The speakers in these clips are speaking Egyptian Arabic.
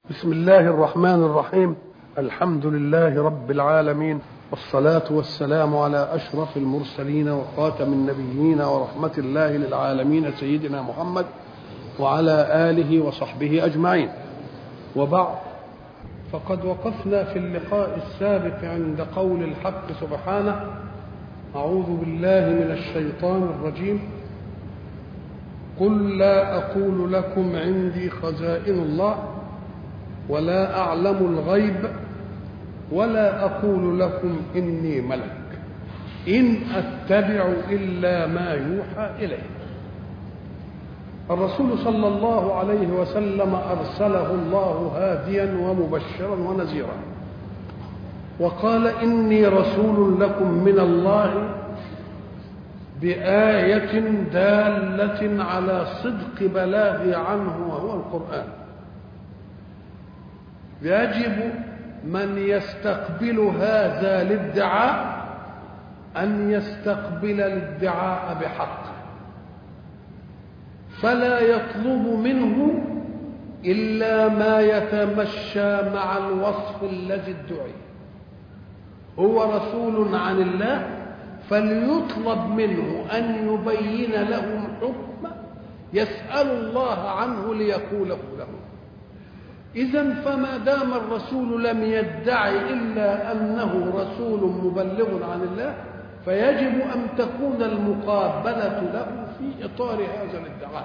بسم الله الرحمن الرحيم الحمد لله رب العالمين والصلاة والسلام على أشرف المرسلين وخاتم النبيين ورحمة الله للعالمين سيدنا محمد وعلى آله وصحبه أجمعين وبعد فقد وقفنا في اللقاء السابق عند قول الحق سبحانه أعوذ بالله من الشيطان الرجيم قل لا أقول لكم عندي خزائن الله ولا أعلم الغيب ولا أقول لكم إني ملك إن أتبع إلا ما يوحى إلي الرسول صلى الله عليه وسلم أرسله الله هاديا ومبشرا ونذيرا وقال إني رسول لكم من الله بآية دالة على صدق بلاغي عنه وهو القرآن يجب من يستقبل هذا الادعاء أن يستقبل الادعاء بحق فلا يطلب منه إلا ما يتمشى مع الوصف الذي ادعي هو رسول عن الله فليطلب منه أن يبين لهم حكم يسأل الله عنه ليقوله لهم إذا فما دام الرسول لم يدعي إلا أنه رسول مبلغ عن الله فيجب أن تكون المقابلة له في إطار هذا الادعاء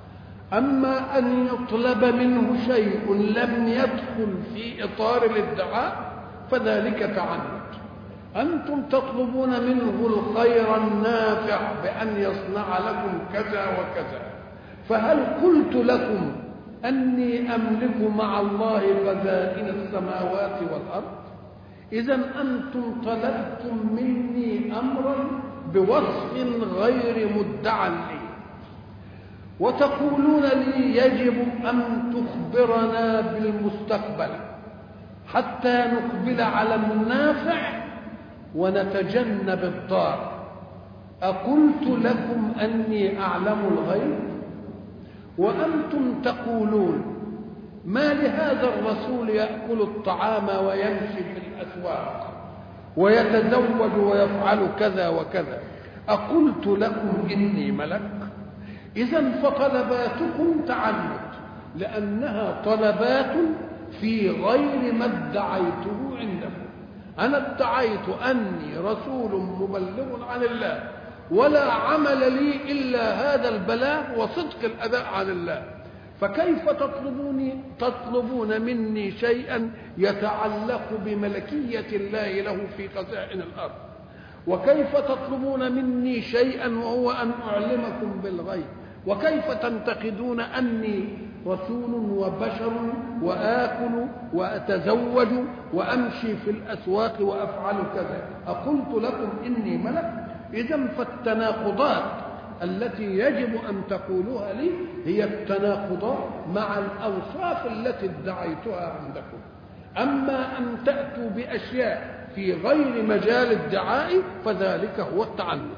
أما أن يطلب منه شيء لم يدخل في إطار الادعاء فذلك تعنت أنتم تطلبون منه الخير النافع بأن يصنع لكم كذا وكذا فهل قلت لكم أني أملك مع الله خزائن السماوات والأرض إذا أنتم طلبتم مني أمرا بوصف غير مدعى لي وتقولون لي يجب أن تخبرنا بالمستقبل حتى نقبل على النافع ونتجنب الضار أقلت لكم أني أعلم الغيب وأنتم تقولون ما لهذا الرسول يأكل الطعام ويمشي في الأسواق ويتزوج ويفعل كذا وكذا أقلت لكم إني ملك إذا فطلباتكم تعنت لأنها طلبات في غير ما ادعيته عندكم أنا ادعيت أني رسول مبلغ عن الله ولا عمل لي إلا هذا البلاغ وصدق الأداء عن الله فكيف تطلبوني تطلبون مني شيئا يتعلق بملكية الله له في خزائن الأرض وكيف تطلبون مني شيئا وهو أن أعلمكم بالغيب وكيف تنتقدون أني رسول وبشر وآكل وأتزوج وأمشي في الأسواق وأفعل كذا أقلت لكم إني ملك إذا فالتناقضات التي يجب أن تقولوها لي هي التناقضات مع الأوصاف التي ادعيتها عندكم أما أن تأتوا بأشياء في غير مجال الدعاء فذلك هو التعنت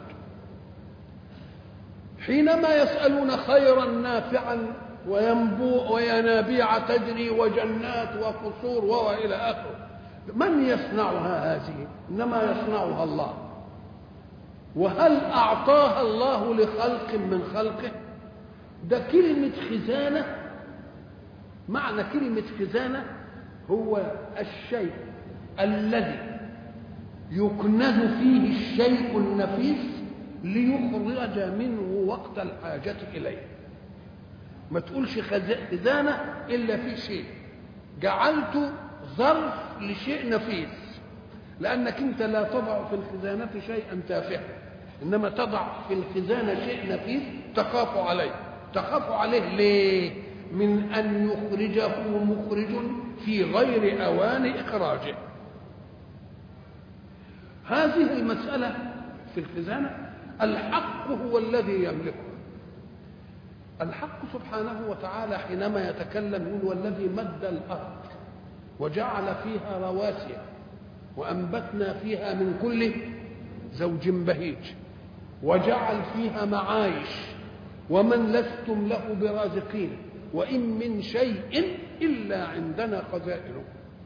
حينما يسألون خيرا نافعا وينبوع وينابيع تجري وجنات وقصور وإلى آخره من يصنعها هذه إنما يصنعها الله وهل أعطاها الله لخلق من خلقه ده كلمة خزانة معنى كلمة خزانة هو الشيء الذي يكنز فيه الشيء النفيس ليخرج منه وقت الحاجة إليه ما تقولش خزانة إلا في شيء جعلت ظرف لشيء نفيس لأنك أنت لا تضع في الخزانة شيئا تافها إنما تضع في الخزانة شيء نفيس تخاف عليه تخاف عليه ليه من أن يخرجه مخرج في غير أوان إخراجه هذه المسألة في الخزانة الحق هو الذي يملكه الحق سبحانه وتعالى حينما يتكلم يقول والذي مد الأرض وجعل فيها رواسي وأنبتنا فيها من كل زوج بهيج وجعل فيها معايش ومن لستم له برازقين وإن من شيء إلا عندنا خزائنه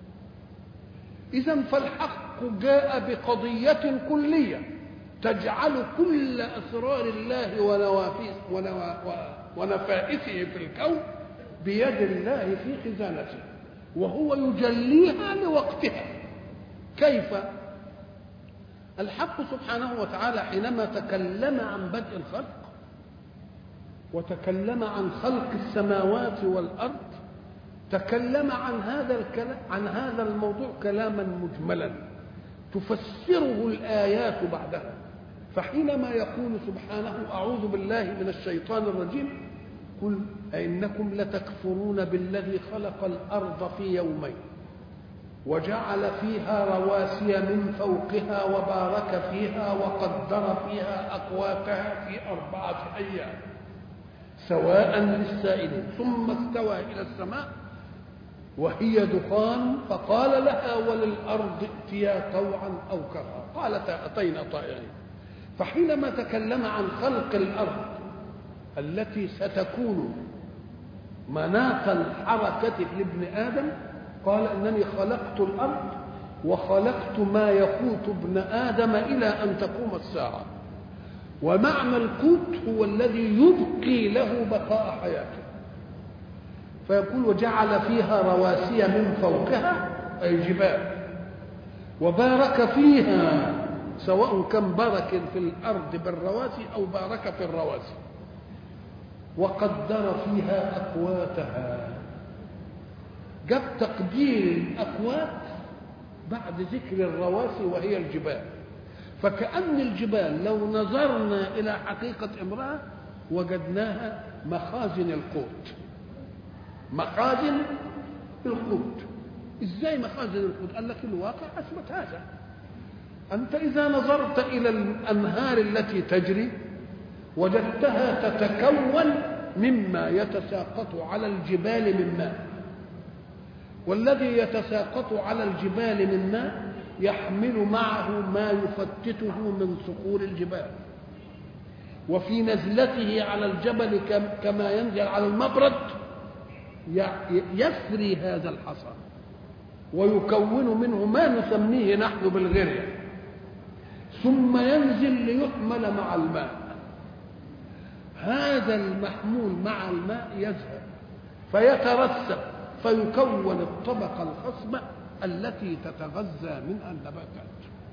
إذا فالحق جاء بقضية كلية تجعل كل أسرار الله ونفائسه في الكون بيد الله في خزانته وهو يجليها لوقتها كيف الحق سبحانه وتعالى حينما تكلم عن بدء الخلق وتكلم عن خلق السماوات والارض تكلم عن هذا الكلام عن هذا الموضوع كلاما مجملا تفسره الايات بعدها فحينما يقول سبحانه اعوذ بالله من الشيطان الرجيم قل أئنكم لتكفرون بالذي خلق الأرض في يومين وجعل فيها رواسي من فوقها وبارك فيها وقدر فيها أقواتها في أربعة أيام سواء للسائلين ثم استوى إلى السماء وهي دخان فقال لها وللأرض ائتيا طوعا أو كرها قالتا أتينا طائعين فحينما تكلم عن خلق الأرض التي ستكون مناط الحركة لابن آدم قال إنني خلقت الأرض وخلقت ما يقوت ابن آدم إلى أن تقوم الساعة ومعنى القوت هو الذي يبقي له بقاء حياته فيقول وجعل فيها رواسي من فوقها أي جبال وبارك فيها سواء كان بارك في الأرض بالرواسي أو بارك في الرواسي وقدر فيها أقواتها جاب تقدير الأقوات بعد ذكر الرواسي وهي الجبال فكأن الجبال لو نظرنا إلى حقيقة امرأة وجدناها مخازن القوت مخازن القوت ازاي مخازن القوت قال لك الواقع اثبت هذا انت اذا نظرت الى الانهار التي تجري وجدتها تتكون مما يتساقط على الجبال من ماء والذي يتساقط على الجبال من ماء يحمل معه ما يفتته من صخور الجبال وفي نزلته على الجبل كما ينزل على المبرد يفري هذا الحصى ويكون منه ما نسميه نحن بالغرية ثم ينزل ليحمل مع الماء هذا المحمول مع الماء يذهب فيترسب فيكون الطبقة الخصبة التي تتغذى منها النباتات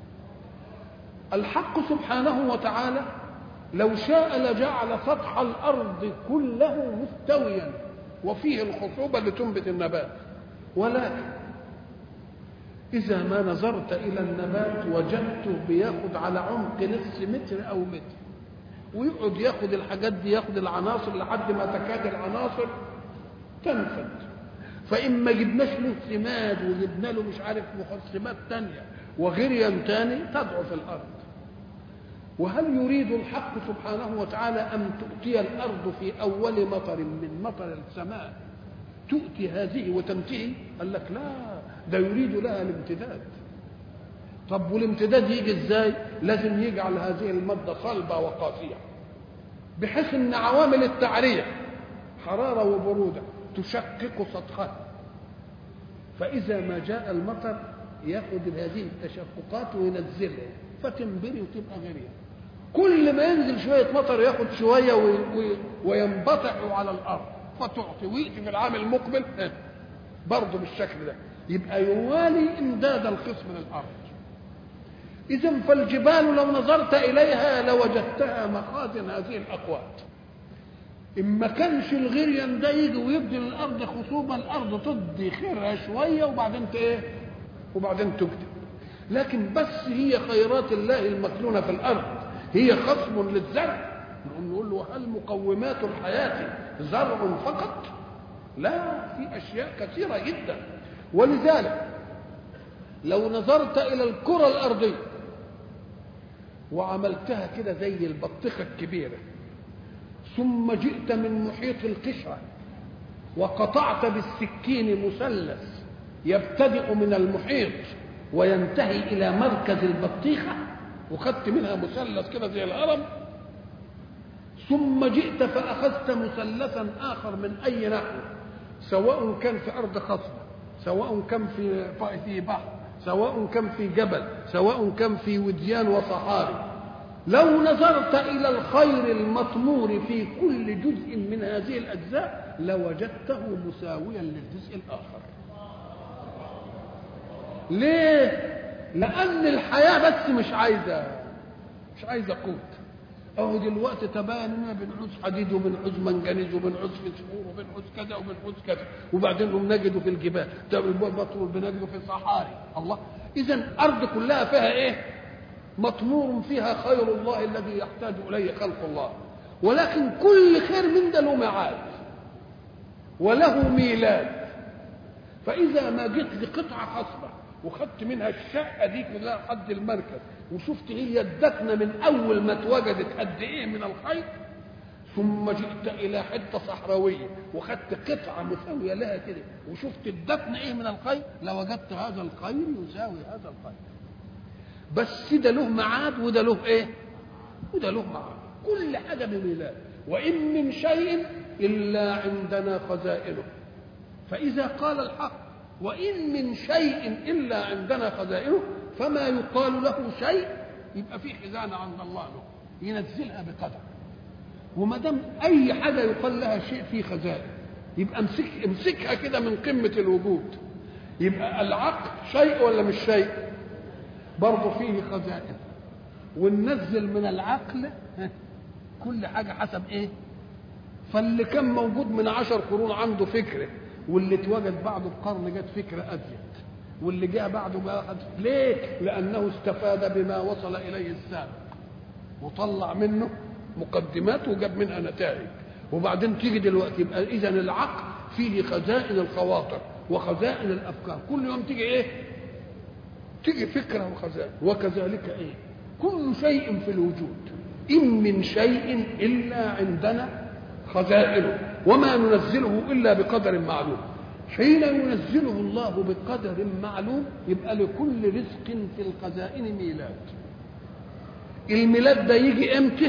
الحق سبحانه وتعالى لو شاء لجعل سطح الأرض كله مستويا وفيه الخصوبة لتنبت النبات ولكن إذا ما نظرت إلى النبات وجدته بياخد على عمق نصف متر أو متر ويقعد ياخد الحاجات دي ياخد العناصر لحد ما تكاد العناصر تنفد فإما جبناش له سماد وجبنا له مش عارف مخصبات تانية وغريا تاني تضعف الأرض وهل يريد الحق سبحانه وتعالى أن تؤتي الأرض في أول مطر من مطر السماء تؤتي هذه وتنتهي قال لك لا ده يريد لها الامتداد طب والامتداد يجي ازاي لازم يجعل هذه المادة صلبة وقاسية بحيث ان عوامل التعرية حرارة وبرودة تشقق سطحها فإذا ما جاء المطر ياخذ هذه التشققات وينزلها فتنبري وتبقى غريبة كل ما ينزل شوية مطر ياخد شوية وينبطح على الأرض فتعطي ويأتي في العام المقبل برضه بالشكل ده يبقى يوالي إمداد القسم للأرض إذا فالجبال لو نظرت إليها لوجدتها مخازن هذه الأقوات إن ما كانش الغريان ده يجي ويبدي للأرض خصوبة الأرض تدي خيرها شوية وبعدين إيه؟ وبعدين تكتب لكن بس هي خيرات الله المكنونة في الأرض هي خصم للزرع نقول له هل مقومات الحياة زرع فقط؟ لا في أشياء كثيرة جدا ولذلك لو نظرت إلى الكرة الأرضية وعملتها كده زي البطيخة الكبيرة ثم جئت من محيط القشرة وقطعت بالسكين مثلث يبتدئ من المحيط وينتهي إلى مركز البطيخة وخدت منها مثلث كده زي الهرم ثم جئت فأخذت مثلثا آخر من أي نحو سواء كان في ارض خصبه سواء كان في في بحر سواء كان في جبل سواء كان في وديان وصحاري لو نظرت الى الخير المطمور في كل جزء من هذه الاجزاء لوجدته مساويا للجزء الاخر ليه لان الحياه بس مش عايزه مش عايزه قوت اهو دلوقتي تبين اننا بنعوز حديد وبنعوز منجنيز وبنعوز فسفور وبنعوز كذا وبنعوز كذا وبعدين بنجده في الجبال طب البطل بنجده في الصحاري الله اذا الارض كلها فيها ايه مطمور فيها خير الله الذي يحتاج اليه خلق الله ولكن كل خير من ده له ميعاد وله ميلاد فاذا ما جيت لقطعه خصبه وخدت منها الشقه دي كلها لحد المركز وشفت هي ادتنا من اول ما اتوجدت قد ايه من الخير ثم جئت الى حته صحراويه وخدت قطعه مساويه لها كده وشفت ادتنا ايه من الخير لوجدت هذا الخير يساوي هذا الخير بس ده له ميعاد وده له ايه وده له ميعاد كل حاجه بميلاد وان من شيء الا عندنا خزائنه فاذا قال الحق وإن من شيء إلا عندنا خزائنه فما يقال له شيء يبقى في خزانة عند الله له ينزلها بقدر وما دام أي حاجة يقال لها شيء في خزائن يبقى امسك امسكها كده من قمة الوجود يبقى العقل شيء ولا مش شيء؟ برضه فيه خزائن وننزل من العقل كل حاجة حسب إيه؟ فاللي كان موجود من عشر قرون عنده فكره واللي اتوجد بعده بقرن جت فكره ازيد واللي جاء بعده بقى ليه؟ لانه استفاد بما وصل اليه السابق وطلع منه مقدمات وجاب منها نتائج وبعدين تيجي دلوقتي يبقى اذا العقل فيه خزائن الخواطر وخزائن الافكار كل يوم تيجي ايه؟ تيجي فكره وخزائن وكذلك ايه؟ كل شيء في الوجود ان من شيء الا عندنا خزائنه وما ننزله الا بقدر معلوم حين ينزله الله بقدر معلوم يبقى لكل رزق في الخزائن ميلاد الميلاد ده يجي امتى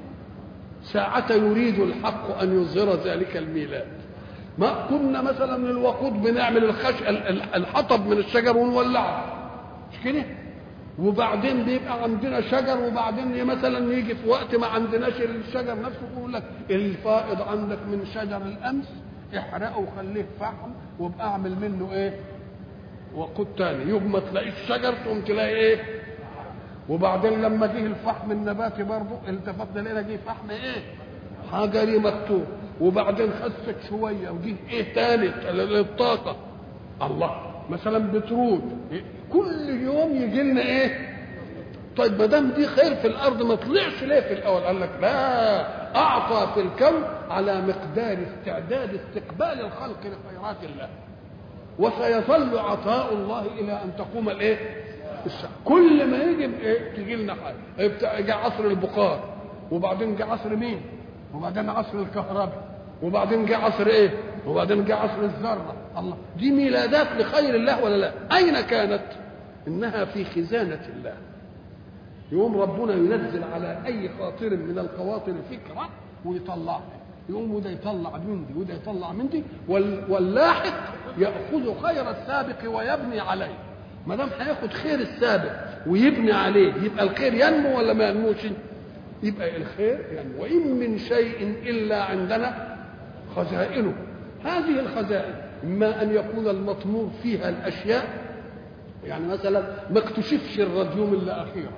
ساعة يريد الحق أن يظهر ذلك الميلاد ما كنا مثلا الوقود بنعمل الخش الحطب من الشجر ونولعه مش كده وبعدين بيبقى عندنا شجر وبعدين مثلا يجي في وقت ما عندناش الشجر نفسه يقول لك الفائض عندك من شجر الامس احرقه وخليه فحم وابقى اعمل منه ايه؟ وقود تاني يوم ما تلاقيش شجر تقوم تلاقي ايه؟ وبعدين لما جه الفحم النباتي برضه التفتنا لقينا جه فحم ايه؟ حجري مكتوب وبعدين خست شويه وجه ايه تاني للطاقه الله مثلا بترول كل يوم يجي لنا ايه طيب ما دام دي خير في الارض ما طلعش ليه في الاول قال لك لا اعطى في الكون على مقدار استعداد استقبال الخلق لخيرات الله وسيظل عطاء الله الى ان تقوم الايه الساعه كل ما يجي إيه؟ تجي لنا حاجه جاء عصر البخار وبعدين جاء عصر مين وبعدين عصر الكهرباء وبعدين جاء عصر ايه وبعدين جاء عصر الذره الله دي ميلادات لخير الله ولا لا اين كانت انها في خزانه الله يقوم ربنا ينزل على اي خاطر من الخواطر فكره ويطلعها يقوم وده يطلع من دي وده يطلع من دي واللاحق ياخذ خير السابق ويبني عليه ما دام هياخد خير السابق ويبني عليه يبقى الخير ينمو ولا ما ينموش يبقى الخير ينمو وان من شيء الا عندنا خزائنه هذه الخزائن اما ان يكون المطمور فيها الاشياء يعني مثلا ما اكتشفش الراديوم الا اخيرا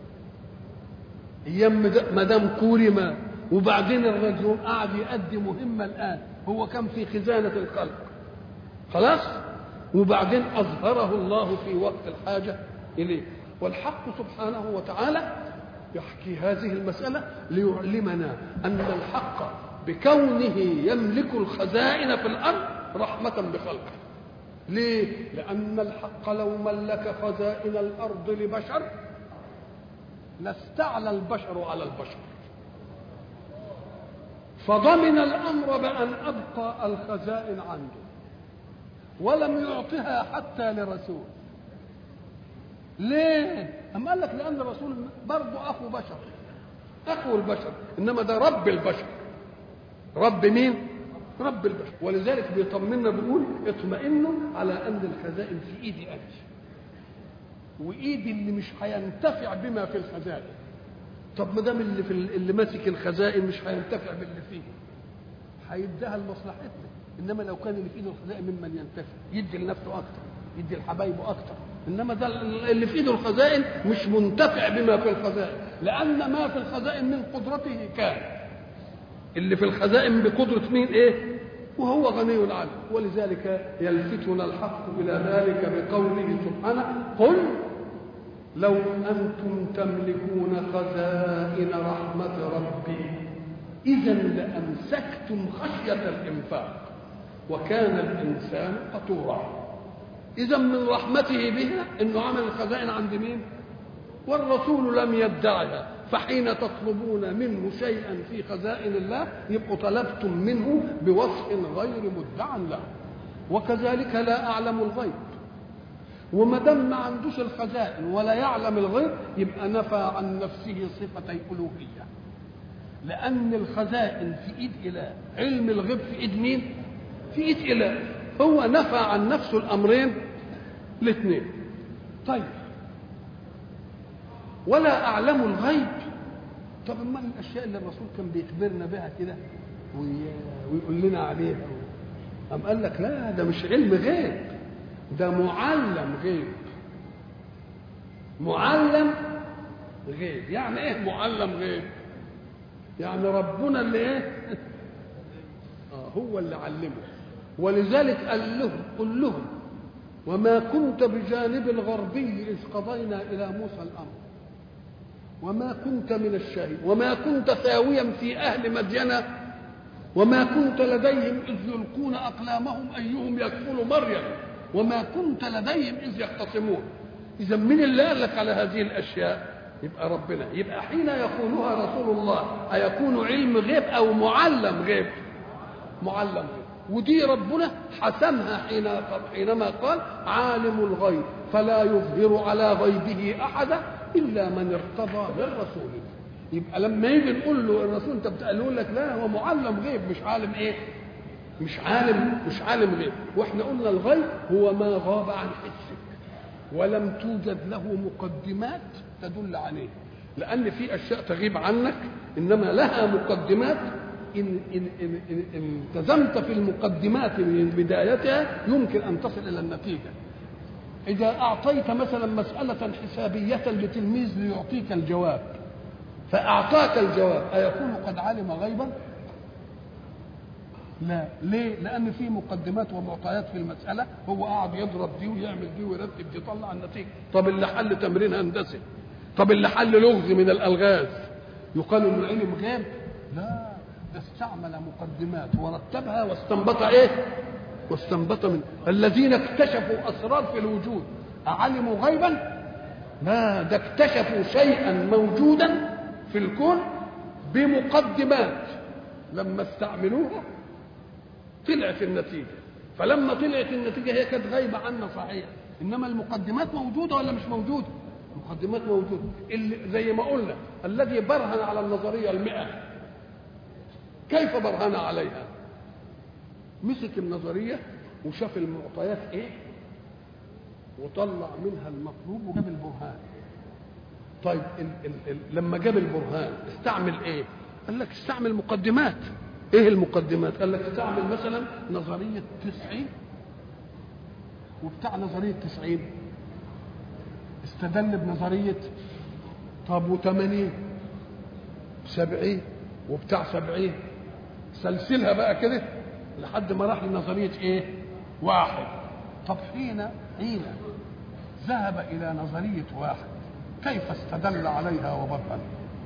ايام مدام كوري ما وبعدين الراديوم قعد يؤدي مهمه الان هو كان في خزانه الخلق خلاص وبعدين اظهره الله في وقت الحاجه اليه والحق سبحانه وتعالى يحكي هذه المساله ليعلمنا ان الحق بكونه يملك الخزائن في الارض رحمه بخلقه ليه لان الحق لو ملك خزائن الارض لبشر لاستعلى البشر على البشر فضمن الامر بان ابقى الخزائن عنده ولم يعطها حتى لرسول ليه اما قال لك لان الرسول برضه اخو بشر اخو البشر انما ده رب البشر رب مين رب البشر ولذلك بيطمنا بيقول اطمئنوا على ان الخزائن في ايدي انا وايدي اللي مش هينتفع بما في الخزائن طب ما دام اللي في اللي ماسك الخزائن مش هينتفع باللي فيه هيديها لمصلحتنا انما لو كان اللي في ايده الخزائن ممن ينتفع يدي لنفسه اكتر يدي لحبايبه اكتر انما ده اللي في ايده الخزائن مش منتفع بما في الخزائن لان ما في الخزائن من قدرته كان اللي في الخزائن بقدره مين ايه وهو غني عنه ولذلك يلفتنا الحق الى ذلك بقوله سبحانه قل لو انتم تملكون خزائن رحمه ربي اذا لامسكتم خشيه الانفاق وكان الانسان قطورا اذا من رحمته بها انه عمل الخزائن عند مين والرسول لم يدعها فحين تطلبون منه شيئا في خزائن الله يبقوا طلبتم منه بوصف غير مدعى له وكذلك لا اعلم الغيب وما دام ما عندوش الخزائن ولا يعلم الغيب يبقى نفى عن نفسه صفتي الوهيه لان الخزائن في ايد اله علم الغيب في ايد مين في ايد اله هو نفى عن نفسه الامرين الاثنين طيب ولا اعلم الغيب طب ما الاشياء اللي الرسول كان بيخبرنا بها كده ويقول لنا عليها قام قال لك لا ده مش علم غيب ده معلم غيب معلم غيب يعني ايه معلم غيب يعني ربنا اللي ايه آه هو اللي علمه ولذلك قال لهم قل لهم وما كنت بجانب الغربي إذ قضينا إلى موسى الأمر وما كنت من الشاهد وما كنت ثاويا في أهل مدينة وما كنت لديهم إذ يلقون أقلامهم أيهم يكفل مريم وما كنت لديهم إذ يختصمون إذا من اللي قال لك على هذه الأشياء يبقى ربنا يبقى حين يقولها رسول الله أيكون علم غيب أو معلم غيب معلم غيب ودي ربنا حسمها حين حينما قال عالم الغيب فلا يظهر على غيبه احدا الا من ارتضى من رسوله يبقى لما يجي نقول له الرسول انت بتقول لك لا هو معلم غيب مش عالم ايه مش عالم مش عالم غيب واحنا قلنا الغيب هو ما غاب عن حسك ولم توجد له مقدمات تدل عليه لان في اشياء تغيب عنك انما لها مقدمات إن, إن, إن, إن التزمت في المقدمات من بدايتها يمكن أن تصل إلى النتيجة إذا أعطيت مثلا مسألة حسابية لتلميذ ليعطيك الجواب فأعطاك الجواب أيكون قد علم غيبا؟ لا ليه؟ لأن في مقدمات ومعطيات في المسألة هو قاعد يضرب دي ويعمل دي ويرتب دي يطلع النتيجة طب اللي حل تمرين هندسي طب اللي حل لغز من الألغاز يقال إنه علم غيب؟ لا ده استعمل مقدمات ورتبها واستنبط ايه واستنبط من الذين اكتشفوا اسرار في الوجود اعلموا غيبا لا ده اكتشفوا شيئا موجودا في الكون بمقدمات لما استعملوها طلعت النتيجه فلما طلعت النتيجه هي كانت غايبه عنا صحيح انما المقدمات موجوده ولا مش موجوده المقدمات موجوده اللي زي ما قلنا الذي برهن على النظريه المئة كيف برهن عليها مسك النظريه وشاف المعطيات ايه وطلع منها المطلوب وجاب البرهان طيب ال ال ال لما جاب البرهان استعمل ايه قال لك استعمل مقدمات ايه المقدمات قال لك استعمل مثلا نظريه تسعين وبتاع نظريه تسعين استدل بنظريه طب وثمانين سبعين وبتاع سبعين سلسلها بقى كده لحد ما راح لنظرية ايه واحد طب حين حين ذهب إلى نظرية واحد كيف استدل عليها وبرهن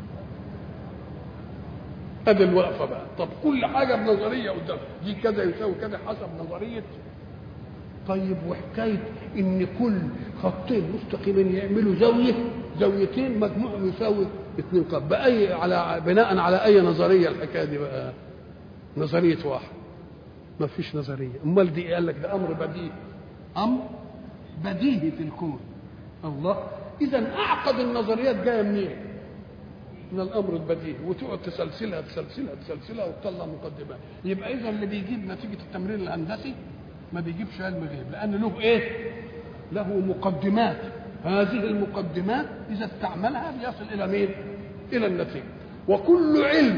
ادي الوقفة بقى طب كل حاجة بنظرية قدام دي كذا يساوي كذا حسب نظرية طيب وحكاية إن كل خطين مستقيمين يعملوا زاوية زاويتين مجموعهم يساوي اثنين قاب بأي على بناء على أي نظرية الحكاية دي بقى نظرية واحد ما فيش نظرية أمال دي قال لك ده أمر بديهي أمر بديهي في الكون الله إذا أعقد النظريات جاية منين؟ من الامر البديهي وتقعد تسلسلها تسلسلها تسلسلها وتطلع مقدمات يبقى اذا اللي بيجيب نتيجه التمرين الهندسي ما بيجيبش علم غيب لان له ايه له مقدمات هذه المقدمات اذا استعملها بيصل الى مين الى النتيجه وكل علم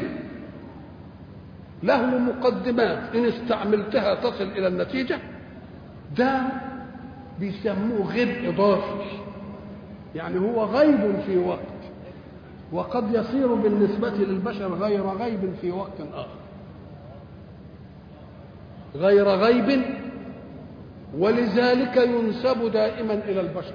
له مقدمات ان استعملتها تصل الى النتيجه ده بيسموه غيب اضافي يعني هو غيب في وقت وقد يصير بالنسبة للبشر غير غيب في وقت آخر غير غيب ولذلك ينسب دائما إلى البشر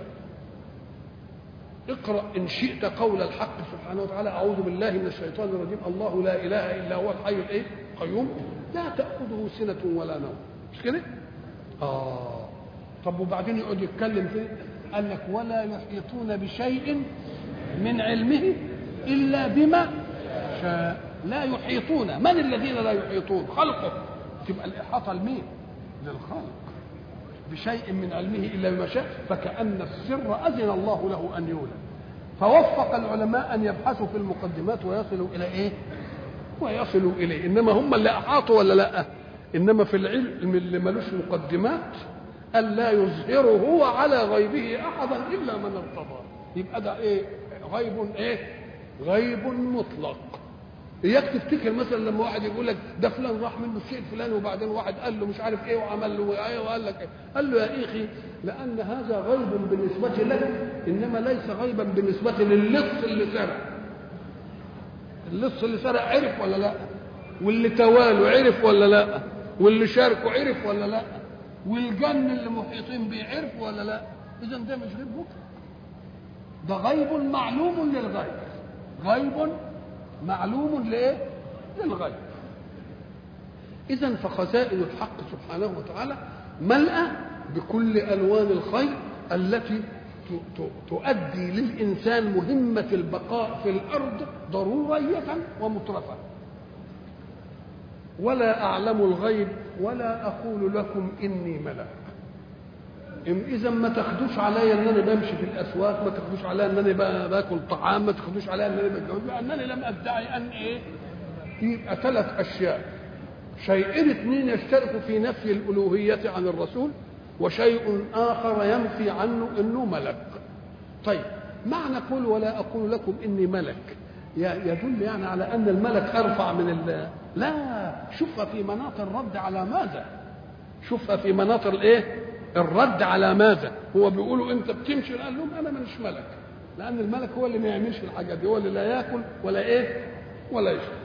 اقرأ إن شئت قول الحق سبحانه وتعالى أعوذ بالله من الشيطان الرجيم الله لا إله إلا هو الحي الإيه؟ القيوم لا تأخذه سنة ولا نوم مش كده؟ آه طب وبعدين يقعد يتكلم فيه قال لك ولا يحيطون بشيء من علمه إلا بما شاء لا يحيطون من الذين لا يحيطون خلقه تبقى الإحاطة لمين للخلق بشيء من علمه إلا بما شاء فكأن السر أذن الله له أن يولد فوفق العلماء أن يبحثوا في المقدمات ويصلوا إلى إيه ويصلوا إليه إنما هم اللي أحاطوا ولا لا إنما في العلم اللي ملوش مقدمات ألا يظهره على غيبه أحدا إلا من ارتضى يبقى ده إيه غيب إيه غيب مطلق اياك تفتكر مثلا لما واحد يقول لك ده فلان راح منه الشيء الفلاني وبعدين واحد قال له مش عارف ايه وعمل له ايه وقال لك ايه قال له يا اخي لان هذا غيب بالنسبه لك انما ليس غيبا بالنسبه للص اللي سرق اللص اللي سرق عرف ولا لا واللي توالوا عرف ولا لا واللي شاركوا عرف ولا لا والجن اللي محيطين بيه عرف ولا لا اذا ده مش غيب مطلق ده غيب معلوم للغيب غيب معلوم لايه للغيب اذا فخزائن الحق سبحانه وتعالى ملأى بكل الوان الخير التي تؤدي للانسان مهمه البقاء في الارض ضروريه ومطرفه ولا اعلم الغيب ولا اقول لكم اني ملك اذا ما تاخدوش عليا ان انا بمشي في الاسواق ما تاخدوش عليا ان انا باكل طعام ما تاخدوش عليا ان انا بتجوز لانني لم ادعي ان ايه يبقى ثلاث اشياء شيئين اثنين يشتركوا في نفي الالوهيه عن الرسول وشيء اخر ينفي عنه انه ملك طيب معنى قل ولا اقول لكم اني ملك يدل يعني على ان الملك ارفع من ال لا شوفها في مناط الرد على ماذا شوفها في مناط الايه الرد على ماذا هو بيقولوا انت بتمشي قال لهم انا مش ملك لان الملك هو اللي ما يعملش الحاجات دي هو اللي لا ياكل ولا ايه ولا يشرب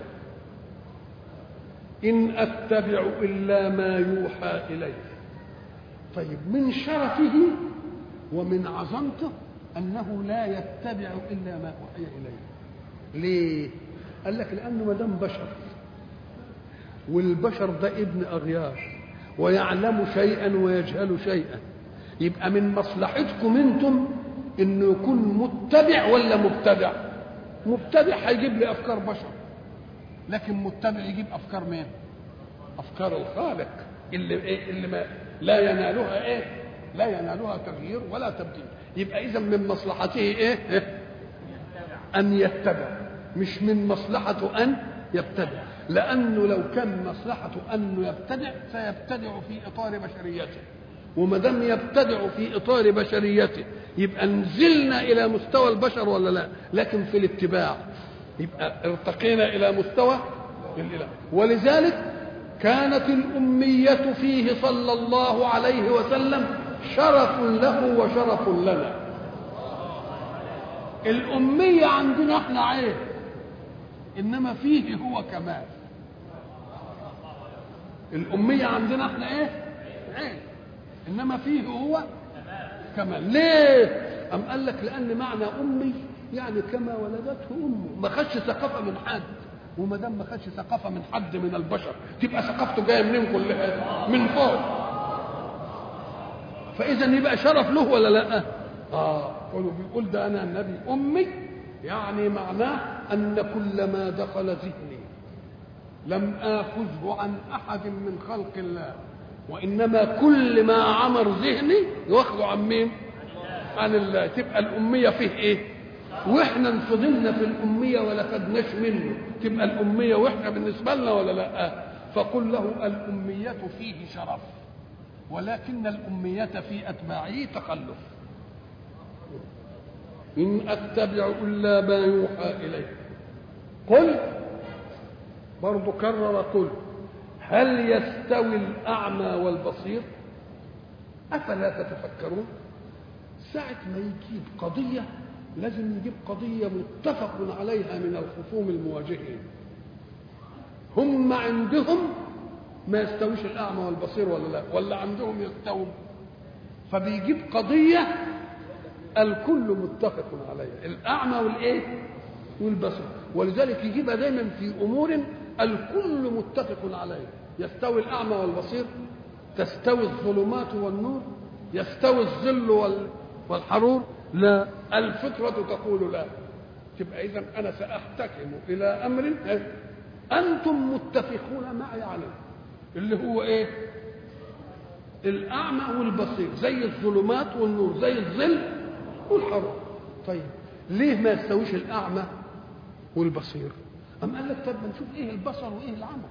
ان اتبع الا ما يوحى الي طيب من شرفه ومن عظمته انه لا يتبع الا ما اوحي اليه ليه قال لك لانه ما دام بشر والبشر ده ابن اغيار ويعلم شيئا ويجهل شيئا يبقى من مصلحتكم انتم انه يكون متبع ولا مبتدع مبتدع هيجيب لي افكار بشر لكن متبع يجيب افكار مين افكار الخالق اللي إيه اللي ما لا ينالها ايه لا ينالها تغيير ولا تبديل يبقى اذا من مصلحته ايه, إيه؟ ان يتبع مش من مصلحته ان يبتدع لانه لو كان مصلحته انه يبتدع سيبتدع في اطار بشريته وما دام يبتدع في اطار بشريته يبقى نزلنا الى مستوى البشر ولا لا لكن في الاتباع يبقى ارتقينا الى مستوى الاله ولذلك كانت الاميه فيه صلى الله عليه وسلم شرف له وشرف لنا الاميه عندنا احنا عيب انما فيه هو كمال الاميه عندنا احنا ايه عين انما فيه هو كمال ليه ام قال لك لان معنى امي يعني كما ولدته امه ما خدش ثقافه من حد وما دام ما خدش ثقافه من حد من البشر تبقى ثقافته جايه منين كلها من فوق فاذا يبقى شرف له ولا لا اه بيقول ده انا النبي امي يعني معناه ان كل ما دخل ذهني لم اخذه عن احد من خلق الله وانما كل ما عمر ذهني واخده عن مين عن الله تبقى الاميه فيه ايه واحنا انفضلنا في الاميه ولا خدناش منه تبقى الاميه واحنا بالنسبه لنا ولا لا فقل له الاميه فيه شرف ولكن الاميه في اتباعه تخلف ان اتبع الا ما يوحى الي قل برضه كرر قل هل يستوي الاعمى والبصير افلا تتفكرون ساعه ما يجيب قضيه لازم يجيب قضية متفق عليها من الخصوم المواجهين هم عندهم ما يستويش الأعمى والبصير ولا لا ولا عندهم يستوي فبيجيب قضية الكل متفق عليها الأعمى والإيه والبصير ولذلك يجيبها دايما في أمور الكل متفق عليها يستوي الأعمى والبصير تستوي الظلمات والنور يستوي الظل والحرور لا الفطرة تقول لا تبقى إذا أنا سأحتكم إلى أمر أنتم متفقون معي عليه اللي هو إيه؟ الأعمى والبصير زي الظلمات والنور زي الظل والحر طيب ليه ما يستويش الأعمى والبصير؟ أم قال لك طب نشوف إيه البصر وإيه العمى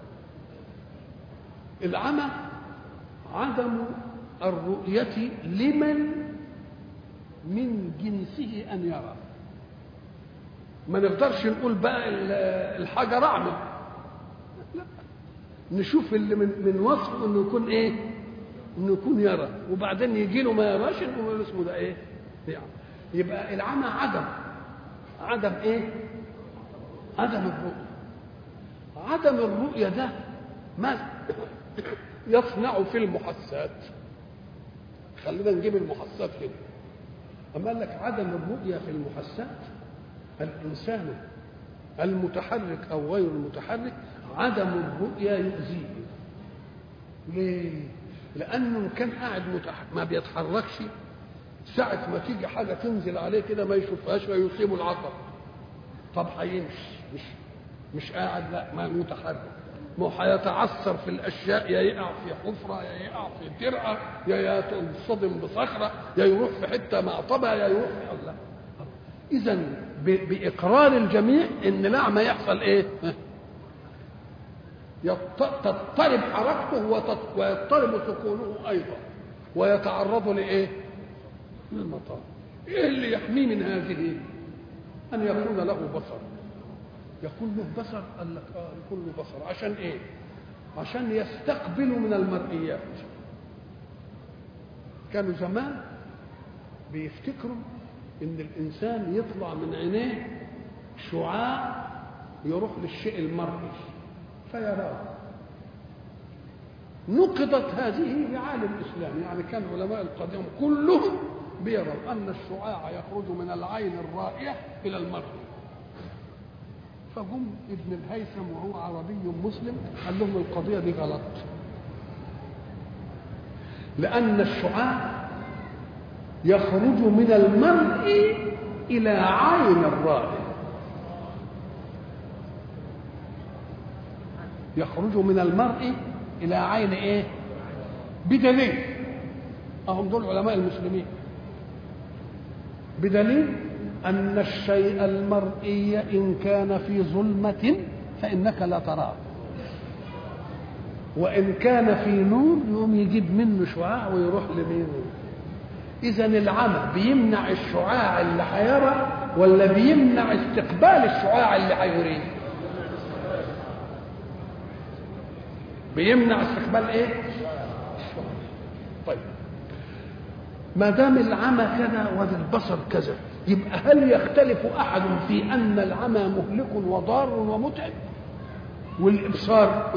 العمى عدم الرؤية لمن من جنسه ان يرى ما نقدرش نقول بقى الحجر اعمى لا نشوف اللي من من وصفه انه يكون ايه انه يكون يرى وبعدين يجي له ما يراش نقول اسمه ده ايه يعني يبقى العمى عدم عدم ايه عدم الرؤية عدم الرؤية ده ما يصنع في المحسات خلينا نجيب المحسات كده أما قال لك عدم الرؤية في المحسات الإنسان المتحرك أو غير المتحرك عدم الرؤية يؤذيه ليه؟ لأنه كان قاعد متح... ما بيتحركش ساعة ما تيجي حاجة تنزل عليه كده ما يشوفهاش فيصيبه العطر طب هيمشي مش مش قاعد لا ما متحرك ما هو هيتعثر في الاشياء يا يقع في حفره يا يقع في ترعه يا ينصدم بصخره يا يروح في حته معطبه يا يروح في الله اذا باقرار الجميع ان لا يحصل ايه تضطرب حركته ويضطرب سكونه ايضا ويتعرض لايه للمطار ايه اللي يحميه من هذه ان يكون له بصر يكون له بصر قال لك اه يكون له بصر عشان ايه عشان يستقبل من المرئيات كانوا زمان بيفتكروا ان الانسان يطلع من عينيه شعاع يروح للشيء المرئي فيراه نقضت هذه بعالم الاسلام يعني كان علماء القديم كلهم بيروا ان الشعاع يخرج من العين الرائيه الى المرئي فجم ابن الهيثم وهو عربي مسلم قال لهم القضية دي غلط لأن الشعاع يخرج من المرء إلى عين الرائي يخرج من المرء إلى عين إيه؟ بدليل أهم دول علماء المسلمين بدليل أن الشيء المرئي إن كان في ظلمة فإنك لا تراه وإن كان في نور يقوم يجيب منه شعاع ويروح لمين إذا العمى بيمنع الشعاع اللي هيرى ولا بيمنع استقبال الشعاع اللي هيريه بيمنع استقبال ايه طيب ما دام العمى كذا والبصر كذا يبقى هل يختلف احد في ان العمى مهلك وضار ومتعب والابصار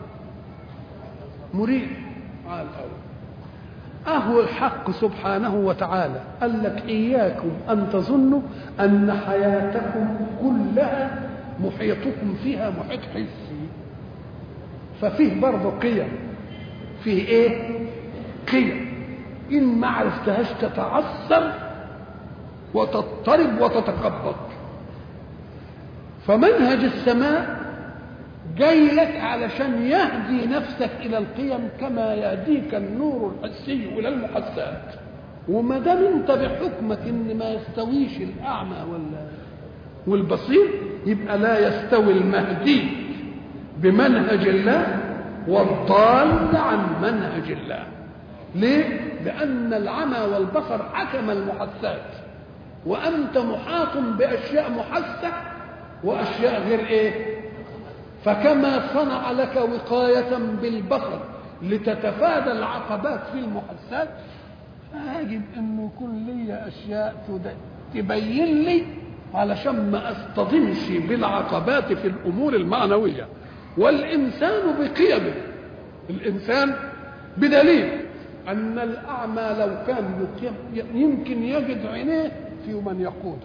مريح على الاول اهو الحق سبحانه وتعالى قال لك اياكم ان تظنوا ان حياتكم كلها محيطكم فيها محيط حسي ففيه برضه قيم فيه ايه قيم ان ما عرفتهاش تتعثر وتضطرب وتتخبط فمنهج السماء جاي لك علشان يهدي نفسك الى القيم كما يهديك النور الحسي الى المحسات وما دام انت بحكمك ان ما يستويش الاعمى ولا والبصير يبقى لا يستوي المهدي بمنهج الله والضال عن منهج الله ليه لان العمى والبصر حكم المحسات وانت محاط باشياء محسه واشياء غير ايه فكما صنع لك وقايه بالبصر لتتفادى العقبات في المحسات فيجب انه يكون لي اشياء تبين لي علشان ما اصطدمش بالعقبات في الامور المعنويه والانسان بقيمه الانسان بدليل ان الاعمى لو كان يمكن يجد عينيه في من يقوده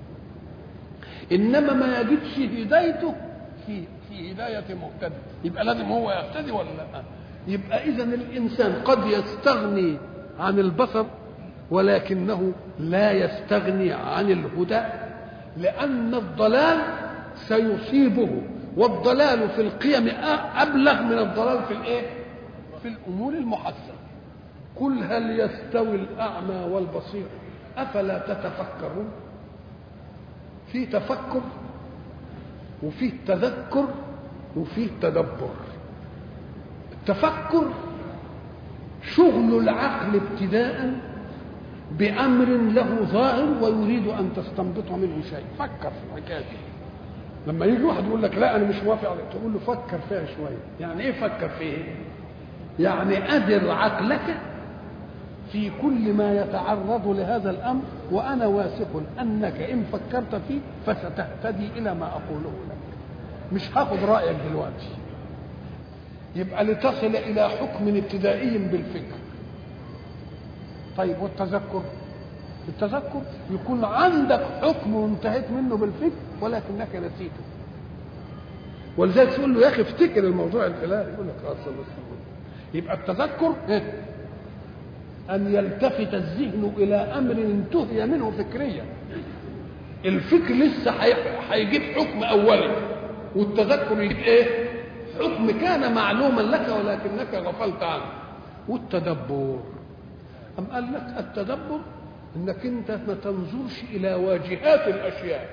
انما ما يجدش هدايته في في هدايه مهتدي يبقى لازم هو يهتدي ولا لا يبقى اذا الانسان قد يستغني عن البصر ولكنه لا يستغني عن الهدى لان الضلال سيصيبه والضلال في القيم ابلغ من الضلال في الايه في الامور المحسنه قل هل يستوي الاعمى والبصير افلا تتفكرون في تفكر وفيه تذكر وفيه تدبر التفكر شغل العقل ابتداء بأمر له ظاهر ويريد أن تستنبط منه شيء فكر في الحكاية دي لما يجي واحد يقول لك لا أنا مش موافق عليك تقول له فكر فيها شوية يعني إيه فكر فيه يعني أدر عقلك في كل ما يتعرض لهذا الأمر وأنا واثق أنك إن فكرت فيه فستهتدي إلى ما أقوله لك مش هاخد رأيك دلوقتي يبقى لتصل إلى حكم ابتدائي بالفكر طيب والتذكر التذكر يكون عندك حكم وانتهيت منه بالفكر ولكنك نسيته ولذلك تقول له يا اخي افتكر الموضوع الفلاني يقول لك خلاص يبقى التذكر إيه؟ ان يلتفت الذهن الى امر انتهي منه فكريا الفكر لسه هيجيب حكم اولي والتذكر يجيب ايه حكم كان معلوما لك ولكنك غفلت عنه والتدبر أم قال لك التدبر انك انت ما تنظرش الى واجهات الاشياء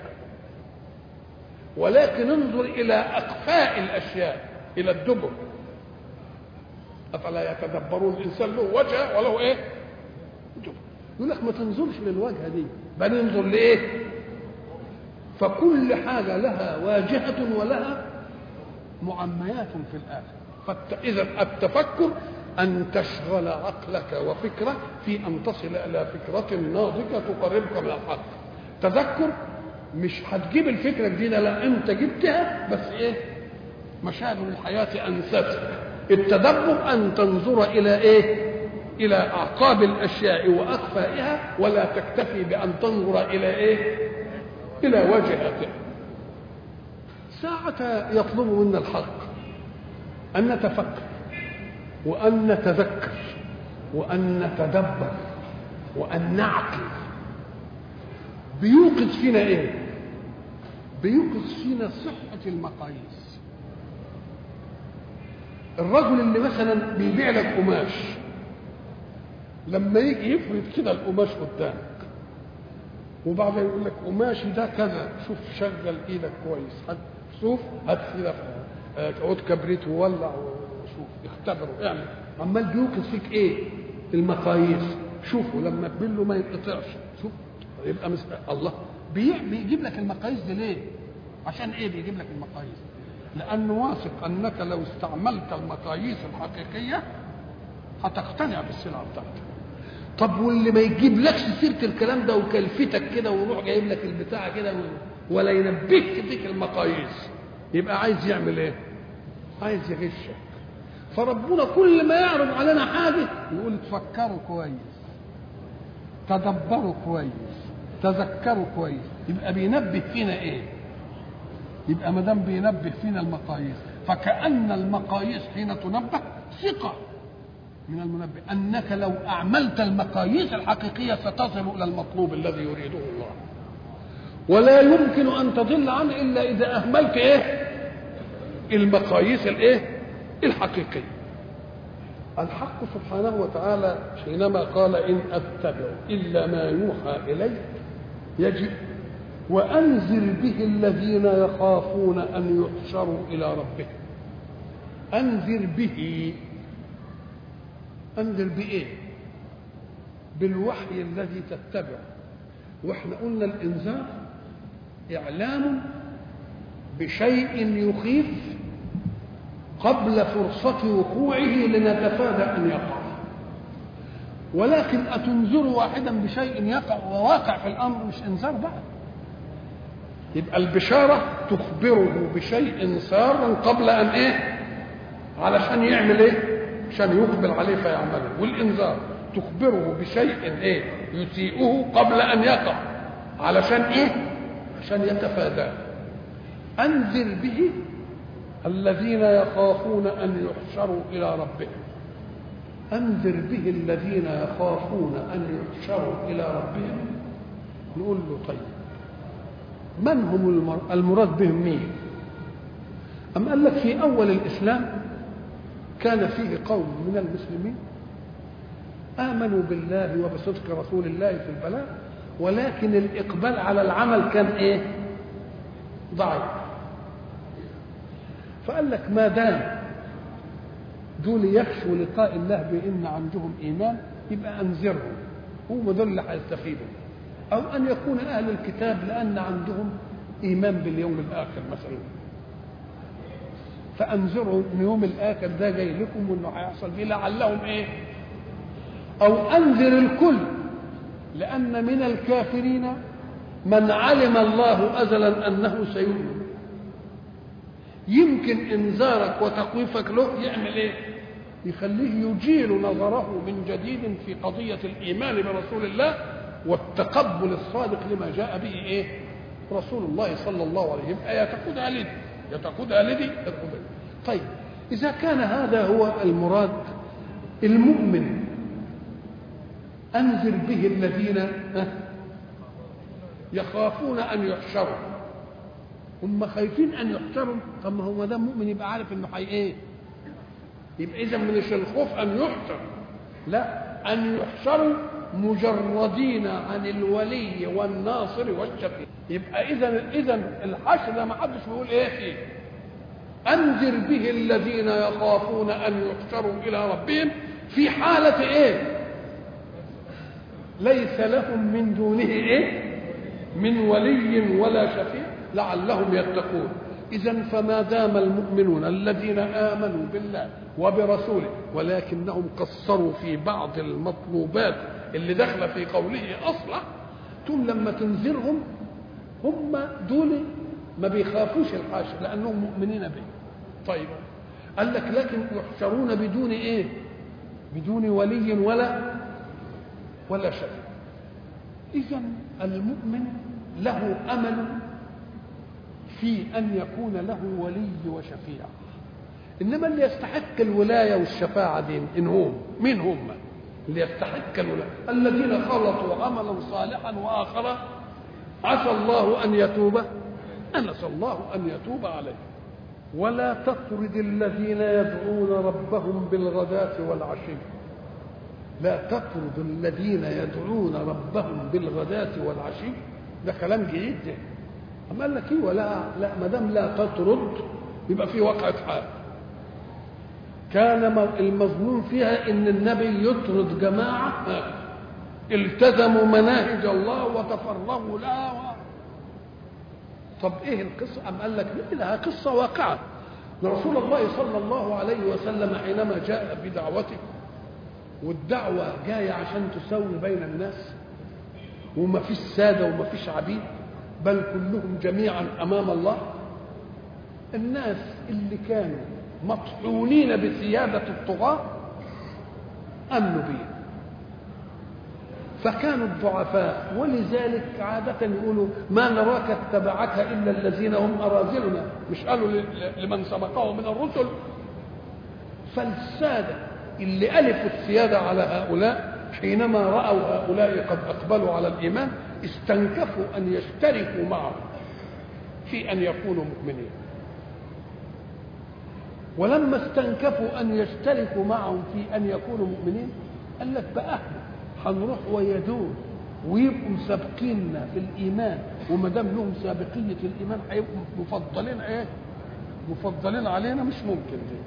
ولكن انظر الى اقفاء الاشياء الى الدبر افلا يتدبرون الانسان له وجه وله ايه دبر يقول لك ما تنظرش للوجهه دي بل انظر لايه فكل حاجه لها واجهه ولها معميات في الاخر فاذا التفكر أن تشغل عقلك وفكرك في أن تصل إلى فكرة ناضجة تقربك من الحق تذكر مش هتجيب الفكرة الجديدة لا أنت جبتها بس إيه مشاغل الحياة أنستها التدبر أن تنظر إلى إيه إلى أعقاب الأشياء وأخفائها ولا تكتفي بأن تنظر إلى إيه إلى وجهتها ساعة يطلب منا الحق أن نتفكر وأن نتذكر وأن نتدبر وأن نعقل بيوقظ فينا إيه؟ بيوقظ فينا صحة المقاييس الرجل اللي مثلا بيبيع لك قماش لما يجي يفرد كده القماش قدامك وبعدين يقول لك قماشي ده كذا شوف شغل ايدك كويس هات شوف هات كده عود كبريت وولع وشوف اختبروا اعمل عمال بيوقظ فيك ايه المقاييس شوفوا لما تبله ما ينقطعش شوف يبقى مس... الله بيجيب لك المقاييس دي ليه عشان ايه بيجيب لك المقاييس لانه واثق انك لو استعملت المقاييس الحقيقيه هتقتنع بالسلعه بتاعتك طب واللي ما يجيب لكش سيره الكلام ده وكلفتك كده ويروح جايب لك البتاع كده ولا ينبهك فيك المقاييس يبقى عايز يعمل ايه عايز يغشك فربنا كل ما يعرض علينا حاجه يقول تفكروا كويس تدبروا كويس تذكروا كويس يبقى بينبه فينا ايه يبقى ما دام بينبه فينا المقاييس فكأن المقاييس حين تنبه ثقة من المنبه أنك لو أعملت المقاييس الحقيقية ستصل إلى المطلوب الذي يريده الله ولا يمكن أن تضل عنه إلا إذا أهملت إيه المقاييس الإيه الحقيقية الحق سبحانه وتعالى حينما قال إن أتبع إلا ما يوحى إلي يجب وأنذر به الذين يخافون أن يحشروا إلى ربهم أنذر به أنذر بإيه؟ بالوحي الذي تتبعه واحنا قلنا الإنذار إعلام بشيء يخيف قبل فرصة وقوعه لنتفادى أن يقع ولكن أتنذر واحدا بشيء يقع وواقع في الأمر مش إنذار بقى يبقى البشارة تخبره بشيء سار قبل أن إيه علشان يعمل إيه عشان يقبل عليه فيعمله والإنذار تخبره بشيء إيه يسيئه قبل أن يقع علشان إيه عشان يتفاداه أنذر به الذين يخافون أن يحشروا إلى ربهم أنذر به الذين يخافون أن يحشروا إلى ربهم نقول له طيب من هم المراد بهم مين أم قال لك في أول الإسلام كان فيه قوم من المسلمين آمنوا بالله وبصدق رسول الله في البلاء ولكن الإقبال على العمل كان إيه ضعيف فقال لك ما دام دول يخشوا لقاء الله بان عندهم ايمان يبقى انذرهم هم دول اللي هيستفيدوا او ان يكون اهل الكتاب لان عندهم ايمان باليوم الاخر مثلا فانذرهم ان يوم الاخر ده جاي لكم وانه هيحصل فيه لعلهم ايه او انذر الكل لان من الكافرين من علم الله ازلا انه سيؤمن يمكن انذارك وتخويفك له يعمل ايه يخليه يجيل نظره من جديد في قضية الإيمان برسول الله والتقبل الصادق لما جاء به إيه؟ رسول الله صلى الله عليه وسلم يبقى يتقودها لدي يتقودها لدي طيب إذا كان هذا هو المراد المؤمن أنذر به الذين يخافون أن يحشروا هم خايفين ان يحشروا طب ما هو ما دام مؤمن يبقى عارف انه حي ايه يبقى اذا مش الخوف ان يحشر لا ان يحشروا مجردين عن الولي والناصر والشفيع يبقى اذا اذا الحشر ده ما حدش بيقول ايه فيه انذر به الذين يخافون ان يحشروا الى ربهم في حاله ايه ليس لهم من دونه ايه من ولي ولا شفيع لعلهم يتقون إذا فما دام المؤمنون الذين آمنوا بالله وبرسوله ولكنهم قصروا في بعض المطلوبات اللي داخله في قوله أصلا تقول لما تنذرهم هم دول ما بيخافوش الحاشر لأنهم مؤمنين به طيب قال لك لكن يحشرون بدون إيه بدون ولي ولا ولا شيء إذا المؤمن له أمل في أن يكون له ولي وشفيع إنما اللي يستحق الولاية والشفاعة دي إن هم مين هم اللي يستحق الولاية الذين خلطوا عملا صالحا وآخر عسى الله أن يتوب أنسى الله أن يتوب عليه ولا تطرد الذين يدعون ربهم بالغداة والعشي لا تطرد الذين يدعون ربهم بالغداة والعشي ده كلام جديد ده أما قال لك ايه ولا لا ما دام لا تطرد يبقى في وقعة حال كان المظنون فيها ان النبي يطرد جماعة التزموا مناهج الله وتفرغوا لها و... طب ايه القصة أم قال لك لها قصة واقعة رسول الله صلى الله عليه وسلم حينما جاء بدعوته والدعوة جاية عشان تسوي بين الناس وما فيش سادة وما فيش عبيد بل كلهم جميعا امام الله الناس اللي كانوا مطحونين بثيابة الطغاة أمنوا به فكانوا الضعفاء ولذلك عادة يقولوا ما نراك اتبعك إلا الذين هم أراذلنا مش قالوا لمن سبقه من الرسل فالسادة اللي ألفوا السيادة على هؤلاء حينما رأوا هؤلاء قد أقبلوا على الإيمان استنكفوا أن يشتركوا معهم في أن يكونوا مؤمنين ولما استنكفوا ان يشتركوا معهم في ان يكونوا مؤمنين قال لك بقى هنروح ويا دول ويبقوا سابقيننا في الايمان وما دام لهم سابقيه الايمان هيبقوا مفضلين ايه؟ مفضلين علينا مش ممكن دي.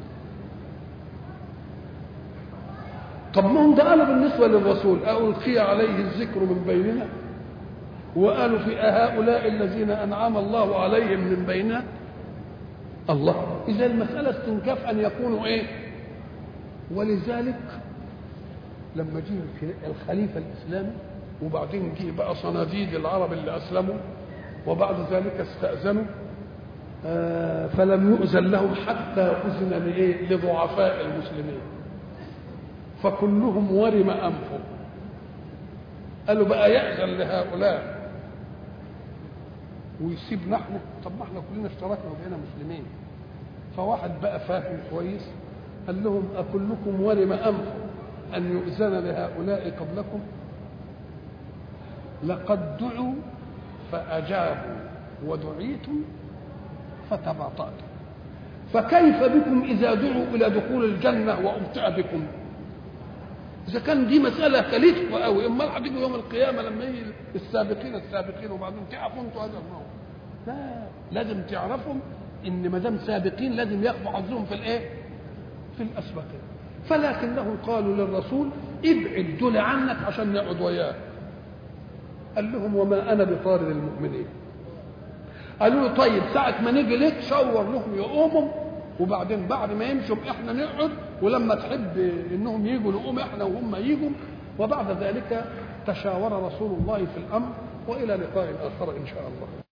طب ما هم ده قالوا بالنسبه للرسول ألقي عليه الذكر من بيننا وقالوا في هؤلاء الذين انعم الله عليهم من بيننا الله اذا المساله استنكاف ان يكونوا ايه ولذلك لما جه الخليفه الاسلامي وبعدين جه بقى صناديد العرب اللي اسلموا وبعد ذلك استاذنوا آه فلم يؤذن لهم حتى اذن لايه لضعفاء المسلمين فكلهم ورم انفه قالوا بقى يأذن لهؤلاء ويسيب نحن طب ما احنا كلنا اشتركنا وبقينا مسلمين فواحد بقى فاهم كويس قال لهم أكلكم ورم أنف أن يؤذن لهؤلاء قبلكم لقد دعوا فأجابوا ودعيتم فتباطأتم فكيف بكم إذا دعوا إلى دخول الجنة وأمتع بكم إذا كان دي مسألة كلفة قوي أمال هتيجوا يوم القيامة لما يجي السابقين السابقين وبعدين تعرفوا أنتوا هذا الموضوع لا لازم تعرفوا ان ما دام سابقين لازم ياخذوا حظهم في الايه؟ في الاسبقين فلكنهم قالوا للرسول ابعد دول عنك عشان نقعد وياك قال لهم وما انا بطارد المؤمنين قالوا له طيب ساعة ما نيجي لك شاور لهم يقوموا وبعدين بعد ما يمشوا احنا نقعد ولما تحب انهم يجوا نقوم احنا وهم يجوا وبعد ذلك تشاور رسول الله في الامر والى لقاء اخر ان شاء الله